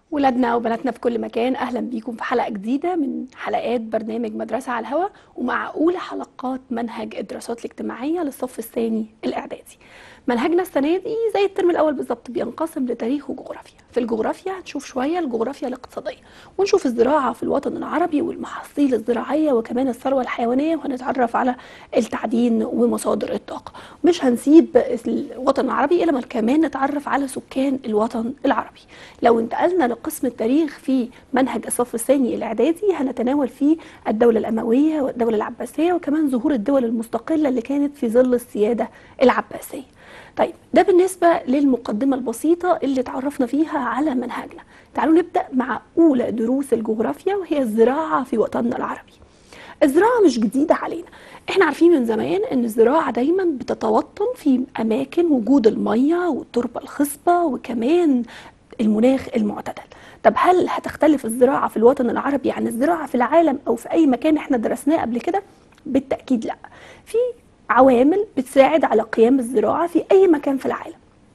ولادنا وبناتنا في كل مكان اهلا بيكم في حلقه جديده من حلقات برنامج مدرسه على الهواء ومع اولى حلقات منهج الدراسات الاجتماعيه للصف الثاني الاعدادي منهجنا السنه دي زي الترم الاول بالظبط بينقسم لتاريخ وجغرافيا في الجغرافيا هنشوف شويه الجغرافيا الاقتصاديه ونشوف الزراعه في الوطن العربي والمحاصيل الزراعيه وكمان الثروه الحيوانيه وهنتعرف على التعدين ومصادر الطاقه مش هنسيب الوطن العربي الا ما كمان نتعرف على سكان الوطن العربي لو انتقلنا لقسم التاريخ في منهج الصف الثاني الاعدادي هنتناول فيه الدوله الامويه والدوله العباسيه وكمان ظهور الدول المستقله اللي كانت في ظل السياده العباسيه طيب ده بالنسبة للمقدمة البسيطة اللي تعرفنا فيها على منهجنا تعالوا نبدأ مع أولى دروس الجغرافيا وهي الزراعة في وطننا العربي الزراعة مش جديدة علينا احنا عارفين من زمان ان الزراعة دايما بتتوطن في اماكن وجود المية والتربة الخصبة وكمان المناخ المعتدل طب هل هتختلف الزراعة في الوطن العربي عن الزراعة في العالم او في اي مكان احنا درسناه قبل كده بالتأكيد لا في عوامل بتساعد على قيام الزراعة في أي مكان في العالم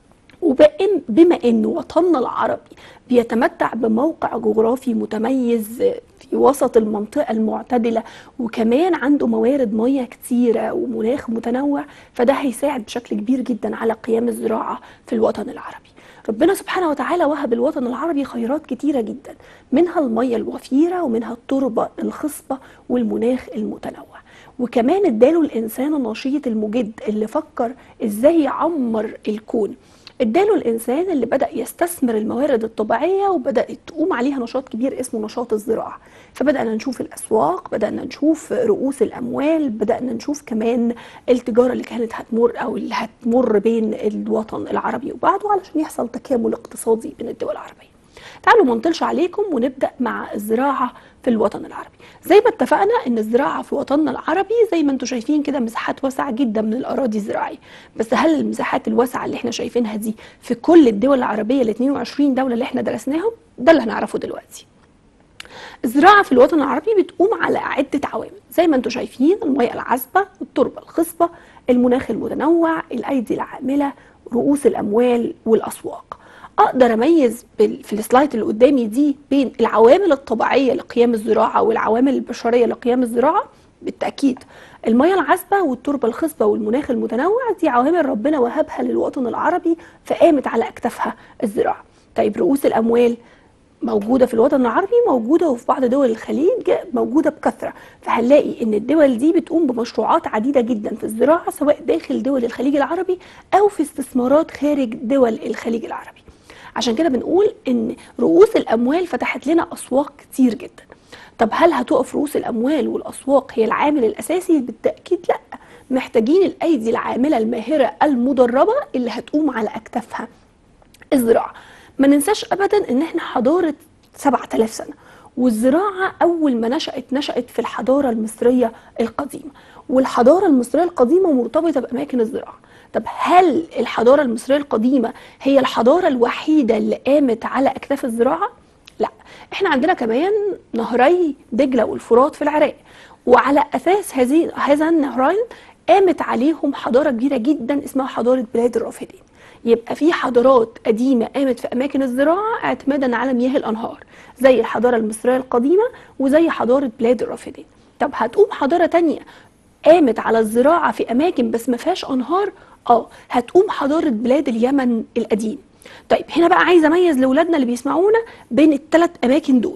وبما أن وطننا العربي بيتمتع بموقع جغرافي متميز في وسط المنطقة المعتدلة وكمان عنده موارد مياه كتيرة ومناخ متنوع فده هيساعد بشكل كبير جدا على قيام الزراعة في الوطن العربي ربنا سبحانه وتعالى وهب الوطن العربي خيرات كتيرة جدا منها المية الوفيرة ومنها التربة الخصبة والمناخ المتنوع وكمان اداله الانسان النشيط المجد اللي فكر ازاي يعمر الكون اداله الانسان اللي بدا يستثمر الموارد الطبيعيه وبدات تقوم عليها نشاط كبير اسمه نشاط الزراعه فبدانا نشوف الاسواق بدانا نشوف رؤوس الاموال بدانا نشوف كمان التجاره اللي كانت هتمر او اللي هتمر بين الوطن العربي وبعضه علشان يحصل تكامل اقتصادي بين الدول العربيه تعالوا ما نطلش عليكم ونبدا مع الزراعه في الوطن العربي زي ما اتفقنا ان الزراعه في وطننا العربي زي ما انتم شايفين كده مساحات واسعه جدا من الاراضي الزراعيه بس هل المساحات الواسعه اللي احنا شايفينها دي في كل الدول العربيه ال 22 دوله اللي احنا درسناهم ده اللي هنعرفه دلوقتي الزراعة في الوطن العربي بتقوم على عدة عوامل زي ما انتم شايفين المياه العذبة التربة الخصبة المناخ المتنوع الأيدي العاملة رؤوس الأموال والأسواق اقدر اميز في السلايد اللي قدامي دي بين العوامل الطبيعيه لقيام الزراعه والعوامل البشريه لقيام الزراعه بالتاكيد المياه العذبه والتربه الخصبه والمناخ المتنوع دي عوامل ربنا وهبها للوطن العربي فقامت على اكتافها الزراعه طيب رؤوس الاموال موجوده في الوطن العربي موجوده وفي بعض دول الخليج موجوده بكثره فهنلاقي ان الدول دي بتقوم بمشروعات عديده جدا في الزراعه سواء داخل دول الخليج العربي او في استثمارات خارج دول الخليج العربي عشان كده بنقول ان رؤوس الاموال فتحت لنا اسواق كتير جدا طب هل هتقف رؤوس الاموال والاسواق هي العامل الاساسي بالتاكيد لا محتاجين الايدي العامله الماهره المدربه اللي هتقوم على اكتافها الزراعه ما ننساش ابدا ان احنا حضاره 7000 سنه والزراعه اول ما نشات نشات في الحضاره المصريه القديمه والحضاره المصريه القديمه مرتبطه باماكن الزراعه طب هل الحضارة المصرية القديمة هي الحضارة الوحيدة اللي قامت على أكتاف الزراعة؟ لا احنا عندنا كمان نهري دجلة والفرات في العراق وعلى أساس هذه هذا النهرين قامت عليهم حضارة كبيرة جدا اسمها حضارة بلاد الرافدين يبقى في حضارات قديمة قامت في أماكن الزراعة اعتمادا على مياه الأنهار زي الحضارة المصرية القديمة وزي حضارة بلاد الرافدين طب هتقوم حضارة تانية قامت على الزراعة في أماكن بس ما فيهاش أنهار اه هتقوم حضاره بلاد اليمن القديم طيب هنا بقى عايزه اميز لاولادنا اللي بيسمعونا بين الثلاث اماكن دول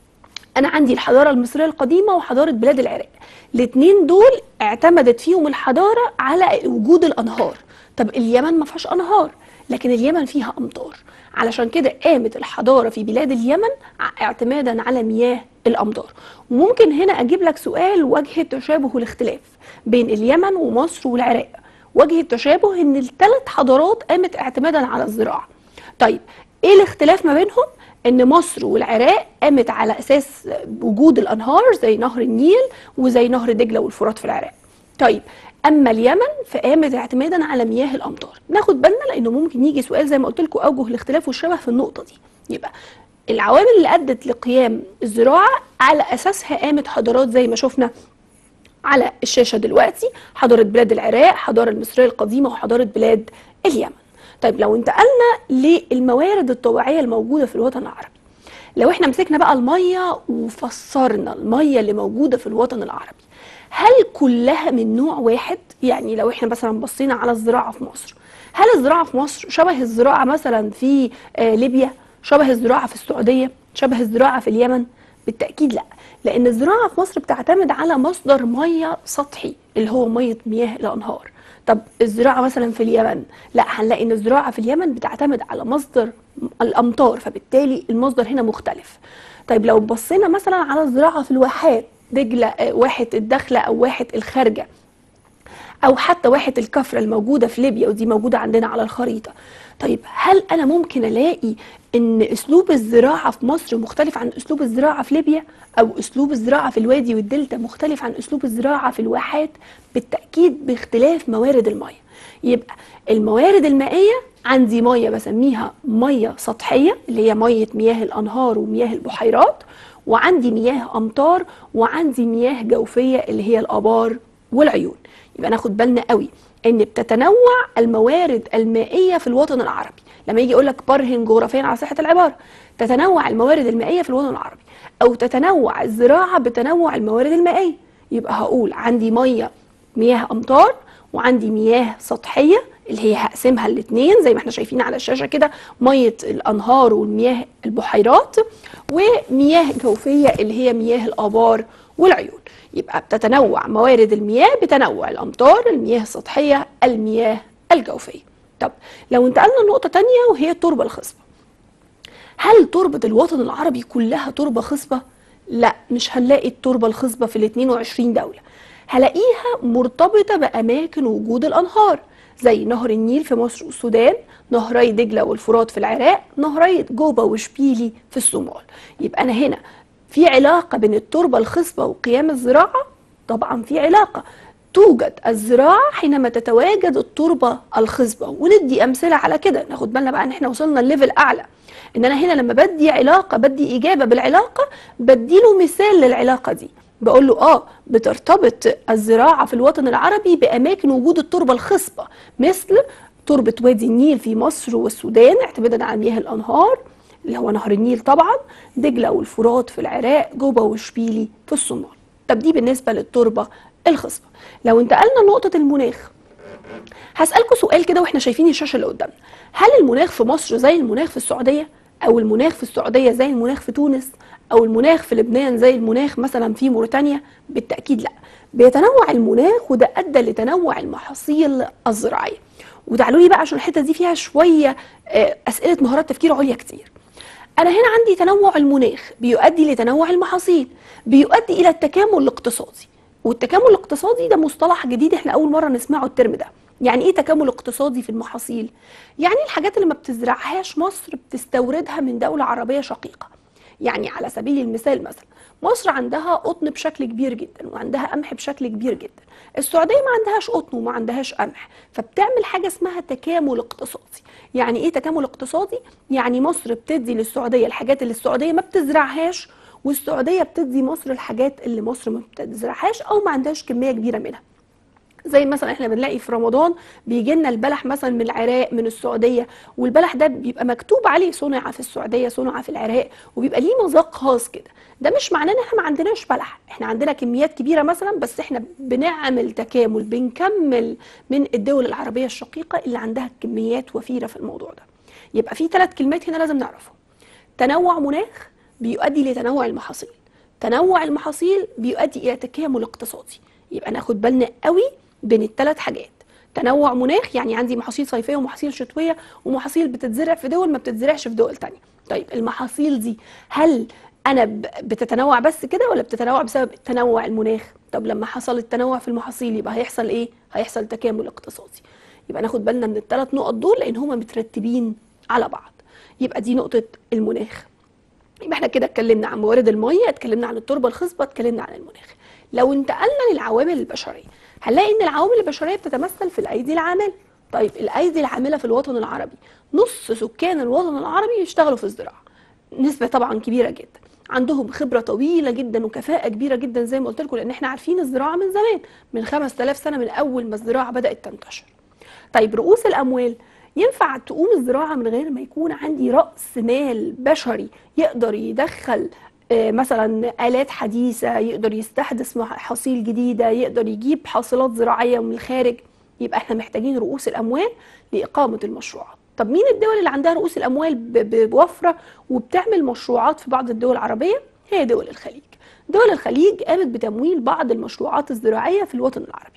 انا عندي الحضاره المصريه القديمه وحضاره بلاد العراق الاثنين دول اعتمدت فيهم الحضاره على وجود الانهار طب اليمن ما فيهاش انهار لكن اليمن فيها امطار علشان كده قامت الحضاره في بلاد اليمن اعتمادا على مياه الامطار وممكن هنا اجيب لك سؤال وجه تشابه الاختلاف بين اليمن ومصر والعراق وجه التشابه ان الثلاث حضارات قامت اعتمادا على الزراعه طيب ايه الاختلاف ما بينهم ان مصر والعراق قامت على اساس وجود الانهار زي نهر النيل وزي نهر دجله والفرات في العراق طيب اما اليمن فقامت اعتمادا على مياه الامطار ناخد بالنا لانه ممكن يجي سؤال زي ما قلت لكم اوجه الاختلاف والشبه في النقطه دي يبقى العوامل اللي ادت لقيام الزراعه على اساسها قامت حضارات زي ما شفنا على الشاشه دلوقتي حضاره بلاد العراق حضاره المصريه القديمه وحضاره بلاد اليمن طيب لو انتقلنا للموارد الطبيعيه الموجوده في الوطن العربي لو احنا مسكنا بقى الميه وفسرنا الميه اللي موجوده في الوطن العربي هل كلها من نوع واحد يعني لو احنا مثلا بصينا على الزراعه في مصر هل الزراعه في مصر شبه الزراعه مثلا في آه، ليبيا شبه الزراعه في السعوديه شبه الزراعه في اليمن بالتاكيد لا لان الزراعه في مصر بتعتمد على مصدر ميه سطحي اللي هو ميه مياه الانهار طب الزراعه مثلا في اليمن لا هنلاقي ان الزراعه في اليمن بتعتمد على مصدر الامطار فبالتالي المصدر هنا مختلف طيب لو بصينا مثلا على الزراعه في الواحات دجله آه، واحه الداخله او واحه الخارجه او حتى واحه الكفره الموجوده في ليبيا ودي موجوده عندنا على الخريطه طيب هل انا ممكن الاقي ان اسلوب الزراعه في مصر مختلف عن اسلوب الزراعه في ليبيا او اسلوب الزراعه في الوادي والدلتا مختلف عن اسلوب الزراعه في الواحات بالتاكيد باختلاف موارد الميه يبقى الموارد المائيه عندي ميه بسميها ميه سطحيه اللي هي ميه مياه الانهار ومياه البحيرات وعندي مياه امطار وعندي مياه جوفيه اللي هي الابار والعيون يبقى ناخد بالنا قوي ان بتتنوع الموارد المائيه في الوطن العربي لما يجي يقول لك برهن جغرافيا على صحه العباره تتنوع الموارد المائيه في الوطن العربي او تتنوع الزراعه بتنوع الموارد المائيه يبقى هقول عندي ميه مياه امطار وعندي مياه سطحيه اللي هي هقسمها الاثنين زي ما احنا شايفين على الشاشه كده ميه الانهار والمياه البحيرات ومياه جوفيه اللي هي مياه الابار والعيون يبقى بتتنوع موارد المياه بتنوع الامطار المياه السطحيه المياه الجوفيه طب لو انتقلنا لنقطه تانية وهي التربه الخصبه هل تربه الوطن العربي كلها تربه خصبه لا مش هنلاقي التربه الخصبه في ال 22 دوله هلاقيها مرتبطه باماكن وجود الانهار زي نهر النيل في مصر والسودان نهري دجله والفرات في العراق نهري جوبا وشبيلي في الصومال يبقى انا هنا في علاقه بين التربه الخصبه وقيام الزراعه طبعا في علاقه توجد الزراعه حينما تتواجد التربه الخصبه وندي امثله على كده ناخد بالنا بقى ان احنا وصلنا لليفل اعلى ان انا هنا لما بدي علاقه بدي اجابه بالعلاقه بدي له مثال للعلاقه دي بقول له اه بترتبط الزراعه في الوطن العربي باماكن وجود التربه الخصبه مثل تربه وادي النيل في مصر والسودان اعتمادا على مياه الانهار اللي هو نهر النيل طبعا دجله والفرات في العراق جوبا وشبيلي في الصومال طب دي بالنسبه للتربه الخصبه لو انتقلنا لنقطه المناخ هسألكوا سؤال كده واحنا شايفين الشاشة اللي قدامنا هل المناخ في مصر زي المناخ في السعودية أو المناخ في السعودية زي المناخ في تونس أو المناخ في لبنان زي المناخ مثلا في موريتانيا بالتأكيد لا بيتنوع المناخ وده أدى لتنوع المحاصيل الزراعية وتعالوا لي بقى عشان الحتة دي فيها شوية آه، أسئلة مهارات تفكير عليا كتير أنا هنا عندي تنوع المناخ بيؤدي لتنوع المحاصيل بيؤدي إلى التكامل الاقتصادي والتكامل الاقتصادي ده مصطلح جديد احنا أول مرة نسمعه الترم ده يعني ايه تكامل اقتصادي في المحاصيل يعني الحاجات اللي ما بتزرعهاش مصر بتستوردها من دولة عربية شقيقة يعني على سبيل المثال مثلا مصر عندها قطن بشكل كبير جدا وعندها قمح بشكل كبير جدا السعوديه ما عندهاش قطن وما عندهاش قمح فبتعمل حاجه اسمها تكامل اقتصادي يعني ايه تكامل اقتصادي يعني مصر بتدي للسعوديه الحاجات اللي السعوديه ما بتزرعهاش والسعوديه بتدي مصر الحاجات اللي مصر ما بتزرعهاش او ما عندهاش كميه كبيره منها زي مثلا احنا بنلاقي في رمضان بيجي لنا البلح مثلا من العراق من السعوديه والبلح ده بيبقى مكتوب عليه صنع في السعوديه صنع في العراق وبيبقى ليه مذاق خاص كده ده مش معناه ان احنا ما عندناش بلح احنا عندنا كميات كبيره مثلا بس احنا بنعمل تكامل بنكمل من الدول العربيه الشقيقه اللي عندها كميات وفيره في الموضوع ده يبقى في ثلاث كلمات هنا لازم نعرفهم تنوع مناخ بيؤدي لتنوع المحاصيل تنوع المحاصيل بيؤدي الى تكامل اقتصادي يبقى ناخد بالنا قوي بين الثلاث حاجات تنوع مناخ يعني عندي محاصيل صيفيه ومحاصيل شتويه ومحاصيل بتتزرع في دول ما بتتزرعش في دول تانية طيب المحاصيل دي هل انا ب- بتتنوع بس كده ولا بتتنوع بسبب تنوع المناخ طب لما حصل التنوع في المحاصيل يبقى هيحصل ايه هيحصل تكامل اقتصادي يبقى ناخد بالنا من الثلاث نقط دول لان هما مترتبين على بعض يبقى دي نقطه المناخ يبقى احنا كده اتكلمنا عن موارد الميه اتكلمنا عن التربه الخصبه اتكلمنا عن المناخ لو انتقلنا للعوامل البشريه هنلاقي ان العوامل البشريه بتتمثل في الايدي العامله طيب الايدي العامله في الوطن العربي نص سكان الوطن العربي يشتغلوا في الزراعه نسبه طبعا كبيره جدا عندهم خبره طويله جدا وكفاءه كبيره جدا زي ما قلت لكم لان احنا عارفين الزراعه من زمان من 5000 سنه من اول ما الزراعه بدات تنتشر طيب رؤوس الاموال ينفع تقوم الزراعه من غير ما يكون عندي راس مال بشري يقدر يدخل آه، مثلا آلات حديثة يقدر يستحدث محاصيل جديدة يقدر يجيب حاصلات زراعية من الخارج يبقى احنا محتاجين رؤوس الأموال لإقامة المشروعات طب مين الدول اللي عندها رؤوس الأموال بوفرة وبتعمل مشروعات في بعض الدول العربية هي دول الخليج دول الخليج قامت بتمويل بعض المشروعات الزراعية في الوطن العربي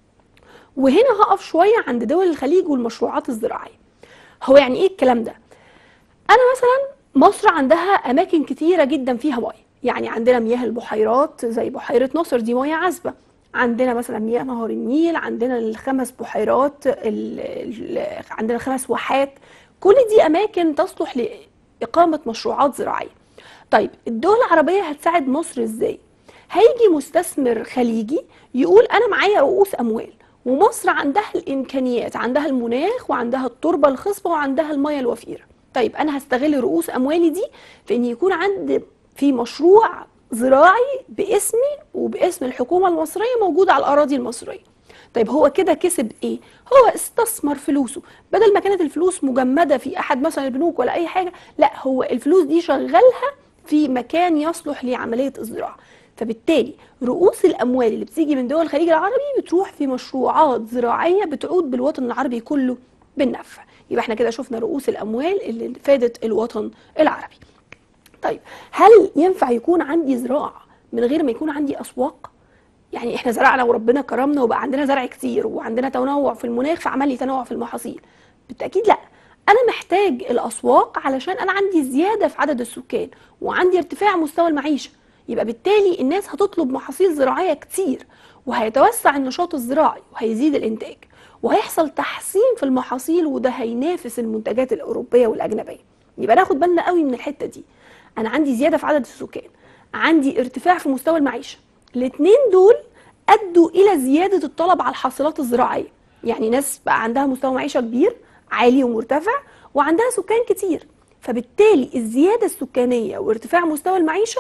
وهنا هقف شوية عند دول الخليج والمشروعات الزراعية هو يعني ايه الكلام ده انا مثلا مصر عندها اماكن كتيرة جدا فيها مياه يعني عندنا مياه البحيرات زي بحيرة ناصر دي مياه عذبة عندنا مثلا مياه نهر النيل عندنا الخمس بحيرات عندنا خمس واحات كل دي اماكن تصلح لاقامه مشروعات زراعيه طيب الدول العربيه هتساعد مصر ازاي هيجي مستثمر خليجي يقول انا معايا رؤوس اموال ومصر عندها الامكانيات عندها المناخ وعندها التربه الخصبه وعندها المياه الوفيره طيب انا هستغل رؤوس اموالي دي في ان يكون عندي في مشروع زراعي باسمي وباسم الحكومه المصريه موجود على الاراضي المصريه طيب هو كده كسب ايه هو استثمر فلوسه بدل ما كانت الفلوس مجمده في احد مثلا البنوك ولا اي حاجه لا هو الفلوس دي شغلها في مكان يصلح لعمليه الزراعه فبالتالي رؤوس الاموال اللي بتيجي من دول الخليج العربي بتروح في مشروعات زراعيه بتعود بالوطن العربي كله بالنفع يبقى احنا كده شفنا رؤوس الاموال اللي فادت الوطن العربي طيب هل ينفع يكون عندي زراعه من غير ما يكون عندي اسواق يعني احنا زرعنا وربنا كرمنا وبقى عندنا زرع كتير وعندنا تنوع في المناخ فعمل لي تنوع في المحاصيل بالتاكيد لا انا محتاج الاسواق علشان انا عندي زياده في عدد السكان وعندي ارتفاع مستوى المعيشه يبقى بالتالي الناس هتطلب محاصيل زراعيه كتير وهيتوسع النشاط الزراعي وهيزيد الانتاج وهيحصل تحسين في المحاصيل وده هينافس المنتجات الاوروبيه والاجنبيه يبقى ناخد بالنا قوي من الحته دي انا عندي زياده في عدد السكان عندي ارتفاع في مستوى المعيشه الاثنين دول ادوا الى زياده الطلب على الحاصلات الزراعيه يعني ناس بقى عندها مستوى معيشه كبير عالي ومرتفع وعندها سكان كتير فبالتالي الزياده السكانيه وارتفاع مستوى المعيشه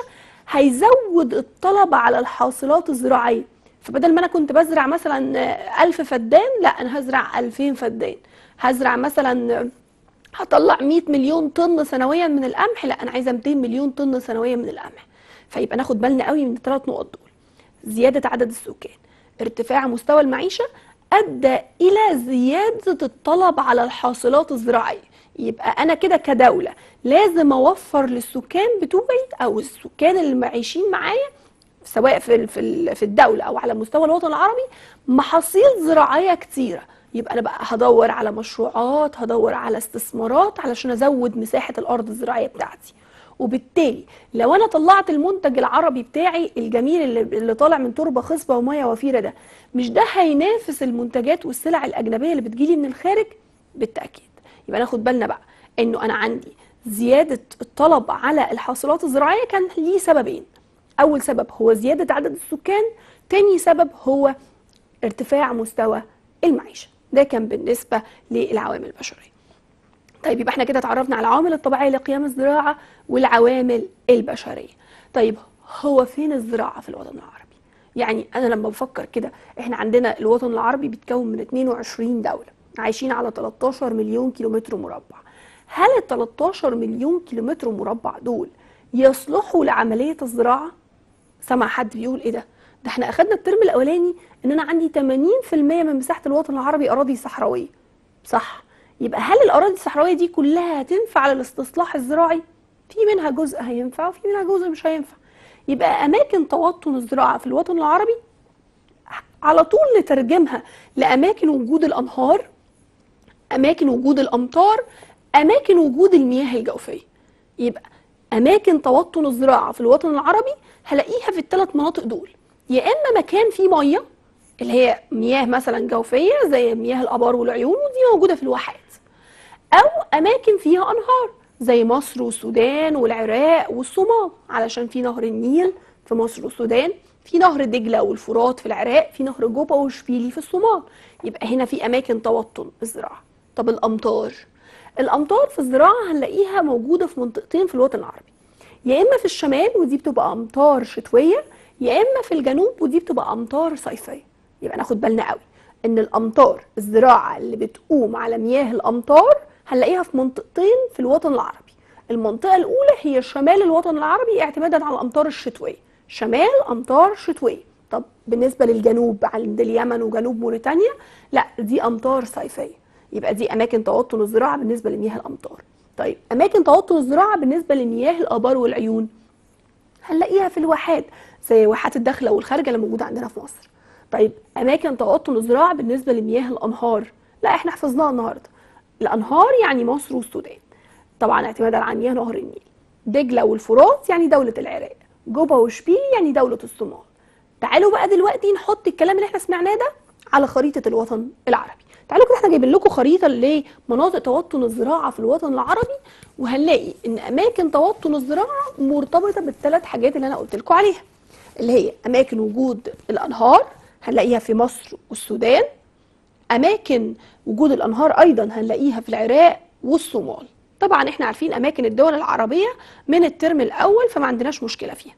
هيزود الطلب على الحاصلات الزراعيه فبدل ما انا كنت بزرع مثلا ألف فدان لا انا هزرع ألفين فدان هزرع مثلا هطلع 100 مليون طن سنويا من القمح لا انا عايزه 200 مليون طن سنويا من القمح فيبقى ناخد بالنا قوي من الثلاث نقط دول زياده عدد السكان ارتفاع مستوى المعيشه ادى الى زياده الطلب على الحاصلات الزراعيه يبقى انا كده كدوله لازم اوفر للسكان بتوعي او السكان اللي عايشين معايا سواء في في الدوله او على مستوى الوطن العربي محاصيل زراعيه كتيره يبقى انا بقى هدور على مشروعات هدور على استثمارات علشان ازود مساحه الارض الزراعيه بتاعتي وبالتالي لو انا طلعت المنتج العربي بتاعي الجميل اللي, اللي طالع من تربه خصبه وميه وفيره ده مش ده هينافس المنتجات والسلع الاجنبيه اللي بتجيلي من الخارج بالتاكيد يبقى ناخد بالنا بقى انه انا عندي زياده الطلب على الحاصلات الزراعيه كان ليه سببين اول سبب هو زياده عدد السكان تاني سبب هو ارتفاع مستوى المعيشه ده كان بالنسبه للعوامل البشريه طيب يبقى احنا كده اتعرفنا على العوامل الطبيعيه لقيام الزراعه والعوامل البشريه طيب هو فين الزراعه في الوطن العربي يعني انا لما بفكر كده احنا عندنا الوطن العربي بيتكون من 22 دوله عايشين على 13 مليون كيلومتر مربع هل ال 13 مليون كيلومتر مربع دول يصلحوا لعمليه الزراعه سمع حد بيقول ايه ده ده احنا اخدنا الترم الاولاني ان انا عندي 80% من مساحه الوطن العربي اراضي صحراويه صح يبقى هل الاراضي الصحراويه دي كلها هتنفع للاستصلاح الزراعي في منها جزء هينفع وفي منها جزء مش هينفع يبقى اماكن توطن الزراعه في الوطن العربي على طول نترجمها لاماكن وجود الانهار اماكن وجود الامطار اماكن وجود المياه الجوفيه يبقى اماكن توطن الزراعه في الوطن العربي هلاقيها في الثلاث مناطق دول يا اما مكان فيه ميه اللي هي مياه مثلا جوفيه زي مياه الابار والعيون ودي موجوده في الواحات او اماكن فيها انهار زي مصر والسودان والعراق والصومال علشان في نهر النيل في مصر والسودان في نهر دجله والفرات في العراق في نهر جوبا وشبيلي في الصومال يبقى هنا في اماكن توطن الزراعه طب الامطار الامطار في الزراعه هنلاقيها موجوده في منطقتين في الوطن العربي يا اما في الشمال ودي بتبقى امطار شتويه يا اما في الجنوب ودي بتبقى امطار صيفيه يبقى ناخد بالنا قوي ان الامطار الزراعه اللي بتقوم على مياه الامطار هنلاقيها في منطقتين في الوطن العربي المنطقه الاولى هي شمال الوطن العربي اعتمادا على الامطار الشتويه شمال امطار شتويه طب بالنسبه للجنوب عند اليمن وجنوب موريتانيا لا دي امطار صيفيه يبقى دي اماكن توطن الزراعه بالنسبه لمياه الامطار طيب اماكن توطن الزراعه بالنسبه لمياه الابار والعيون هنلاقيها في الواحات زي واحات الداخله والخارجه اللي موجوده عندنا في مصر طيب اماكن توطن الزراعه بالنسبه لمياه الانهار لا احنا حفظناها النهارده الانهار يعني مصر والسودان طبعا اعتمادا على مياه نهر النيل دجله والفرات يعني دوله العراق جوبا وشبيلي يعني دوله الصومال تعالوا بقى دلوقتي نحط الكلام اللي احنا سمعناه ده على خريطه الوطن العربي تعالوا كده احنا جايبين لكم خريطه لمناطق توطن الزراعه في الوطن العربي وهنلاقي ان اماكن توطن الزراعه مرتبطه بالثلاث حاجات اللي انا قلت لكم عليها اللي هي اماكن وجود الانهار هنلاقيها في مصر والسودان اماكن وجود الانهار ايضا هنلاقيها في العراق والصومال طبعا احنا عارفين اماكن الدول العربيه من الترم الاول فما عندناش مشكله فيها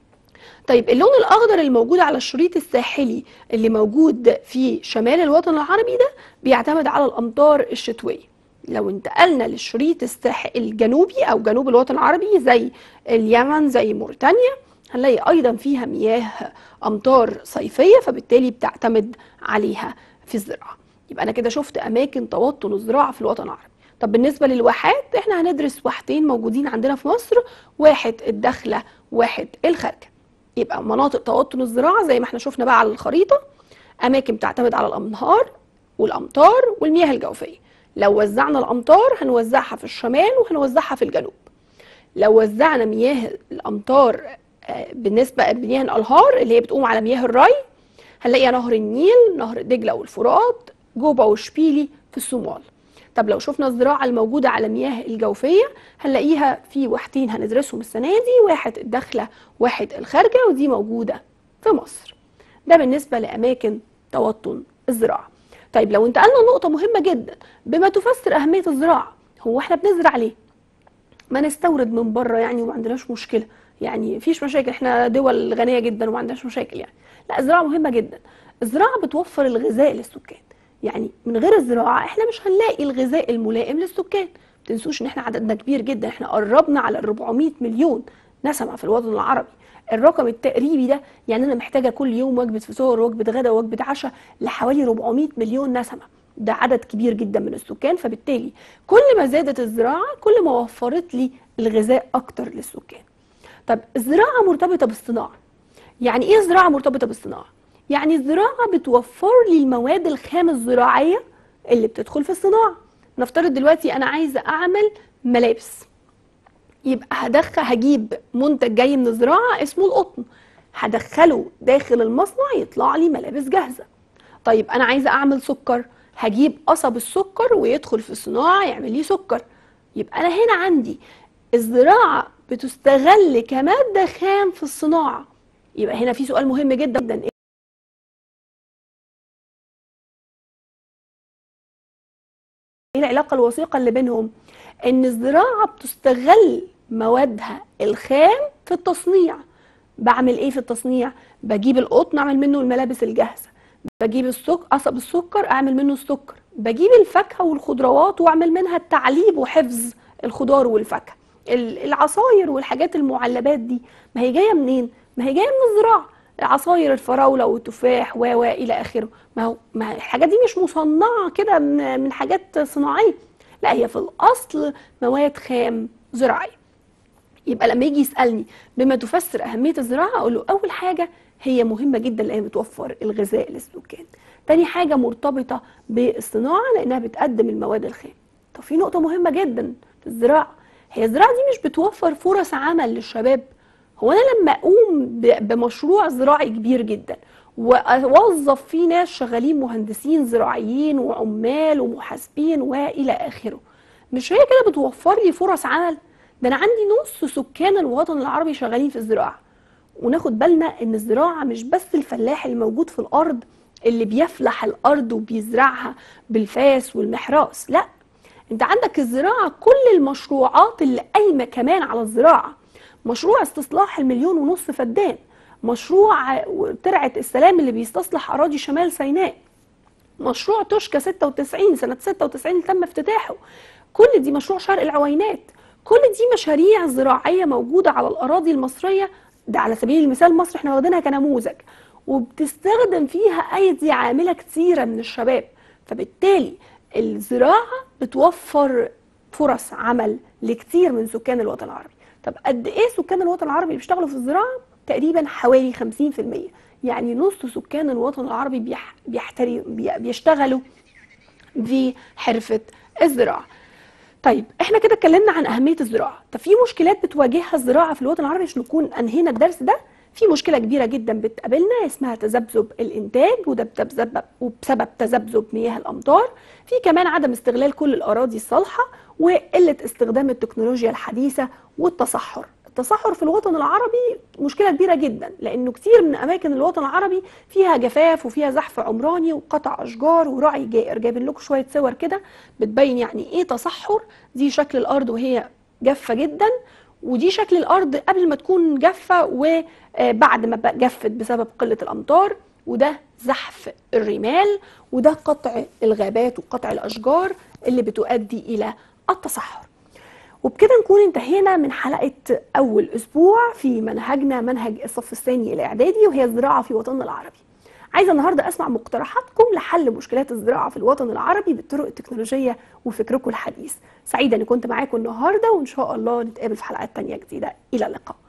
طيب اللون الاخضر الموجود على الشريط الساحلي اللي موجود في شمال الوطن العربي ده بيعتمد على الامطار الشتويه لو انتقلنا للشريط الساحل الجنوبي او جنوب الوطن العربي زي اليمن زي موريتانيا هنلاقي ايضا فيها مياه امطار صيفيه فبالتالي بتعتمد عليها في الزراعه يبقى انا كده شفت اماكن توطن الزراعه في الوطن العربي طب بالنسبه للواحات احنا هندرس واحتين موجودين عندنا في مصر واحد الداخله واحد الخارجه يبقى مناطق توطن الزراعه زي ما احنا شفنا بقى على الخريطه اماكن بتعتمد على الانهار والامطار والمياه الجوفيه لو وزعنا الامطار هنوزعها في الشمال وهنوزعها في الجنوب لو وزعنا مياه الامطار آه، بالنسبه لمياه الانهار اللي هي بتقوم على مياه الري هنلاقي نهر النيل نهر دجله والفرات جوبا وشبيلي في الصومال طب لو شفنا الزراعه الموجوده على مياه الجوفيه هنلاقيها في واحتين هندرسهم السنه دي واحد الداخله واحد الخارجه ودي موجوده في مصر ده بالنسبه لاماكن توطن الزراعه طيب لو انتقلنا لنقطه مهمه جدا بما تفسر اهميه الزراعه هو احنا بنزرع ليه ما نستورد من بره يعني وما عندناش مشكله يعني مفيش مشاكل احنا دول غنيه جدا وما عندناش مشاكل يعني لا الزراعه مهمه جدا الزراعه بتوفر الغذاء للسكان يعني من غير الزراعه احنا مش هنلاقي الغذاء الملائم للسكان ما تنسوش ان احنا عددنا كبير جدا احنا قربنا على ال 400 مليون نسمه في الوطن العربي الرقم التقريبي ده يعني انا محتاجه كل يوم وجبه فطار وجبه غداء وجبه عشاء لحوالي 400 مليون نسمه ده عدد كبير جدا من السكان فبالتالي كل ما زادت الزراعه كل ما وفرت لي الغذاء اكتر للسكان طب الزراعه مرتبطه بالصناعه يعني ايه الزراعه مرتبطه بالصناعه يعني الزراعه بتوفر لي المواد الخام الزراعيه اللي بتدخل في الصناعه نفترض دلوقتي انا عايزه اعمل ملابس يبقى هدخل هجيب منتج جاي من الزراعه اسمه القطن هدخله داخل المصنع يطلع لي ملابس جاهزه طيب انا عايزه اعمل سكر هجيب قصب السكر ويدخل في الصناعه يعمل لي سكر يبقى انا هنا عندي الزراعه بتستغل كماده خام في الصناعه يبقى هنا في سؤال مهم جدا ايه العلاقه الوثيقه اللي بينهم ان الزراعه بتستغل موادها الخام في التصنيع بعمل ايه في التصنيع بجيب القطن اعمل منه الملابس الجاهزه بجيب السكر قصب السكر اعمل منه السكر بجيب الفاكهه والخضروات واعمل منها التعليب وحفظ الخضار والفاكهه العصاير والحاجات المعلبات دي ما هي جايه منين ما هي جايه من الزراعه عصاير الفراوله والتفاح و و الى اخره ما هو ما الحاجات دي مش مصنعه كده من من حاجات صناعيه لا هي في الاصل مواد خام زراعيه يبقى لما يجي يسالني بما تفسر اهميه الزراعه اقول له اول حاجه هي مهمه جدا لانها بتوفر الغذاء للسكان تاني حاجه مرتبطه بالصناعه لانها بتقدم المواد الخام طب في نقطه مهمه جدا في الزراعه هي الزراعه دي مش بتوفر فرص عمل للشباب هو انا لما اقوم بمشروع زراعي كبير جدا واوظف فيه ناس شغالين مهندسين زراعيين وعمال ومحاسبين والى اخره مش هي كده بتوفر لي فرص عمل ده انا عندي نص سكان الوطن العربي شغالين في الزراعه وناخد بالنا ان الزراعه مش بس الفلاح اللي موجود في الارض اللي بيفلح الارض وبيزرعها بالفاس والمحراس لا انت عندك الزراعه كل المشروعات اللي قايمه كمان على الزراعه مشروع استصلاح المليون ونص فدان مشروع ترعه السلام اللي بيستصلح اراضي شمال سيناء مشروع توشكا 96 سنة 96 اللي تم افتتاحه كل دي مشروع شرق العوينات كل دي مشاريع زراعية موجودة على الأراضي المصرية ده على سبيل المثال مصر احنا واخدينها كنموذج وبتستخدم فيها أيدي عاملة كثيرة من الشباب فبالتالي الزراعة بتوفر فرص عمل لكثير من سكان الوطن العربي طب قد ايه سكان الوطن العربي بيشتغلوا في الزراعة تقريبا حوالي 50% يعني نص سكان الوطن العربي بيح... بيحتري... بي... بيشتغلوا في حرفة الزراعة طيب احنا كده اتكلمنا عن اهميه الزراعه طب في مشكلات بتواجهها الزراعه في الوطن العربي عشان نكون انهينا الدرس ده في مشكله كبيره جدا بتقابلنا اسمها تذبذب الانتاج وده بسبب وبسبب تذبذب مياه الامطار في كمان عدم استغلال كل الاراضي الصالحه وقله استخدام التكنولوجيا الحديثه والتصحر التصحر في الوطن العربي مشكله كبيره جدا لانه كتير من اماكن الوطن العربي فيها جفاف وفيها زحف عمراني وقطع اشجار ورعي جائر جايبين لكم شويه صور كده بتبين يعني ايه تصحر دي شكل الارض وهي جافه جدا ودي شكل الارض قبل ما تكون جافه وبعد ما جفت بسبب قله الامطار وده زحف الرمال وده قطع الغابات وقطع الاشجار اللي بتؤدي الى التصحر وبكده نكون انتهينا من حلقة أول أسبوع في منهجنا منهج الصف الثاني الإعدادي وهي الزراعة في وطننا العربي عايزة النهاردة أسمع مقترحاتكم لحل مشكلات الزراعة في الوطن العربي بالطرق التكنولوجية وفكركم الحديث سعيدة أني كنت معاكم النهاردة وإن شاء الله نتقابل في حلقات تانية جديدة إلى اللقاء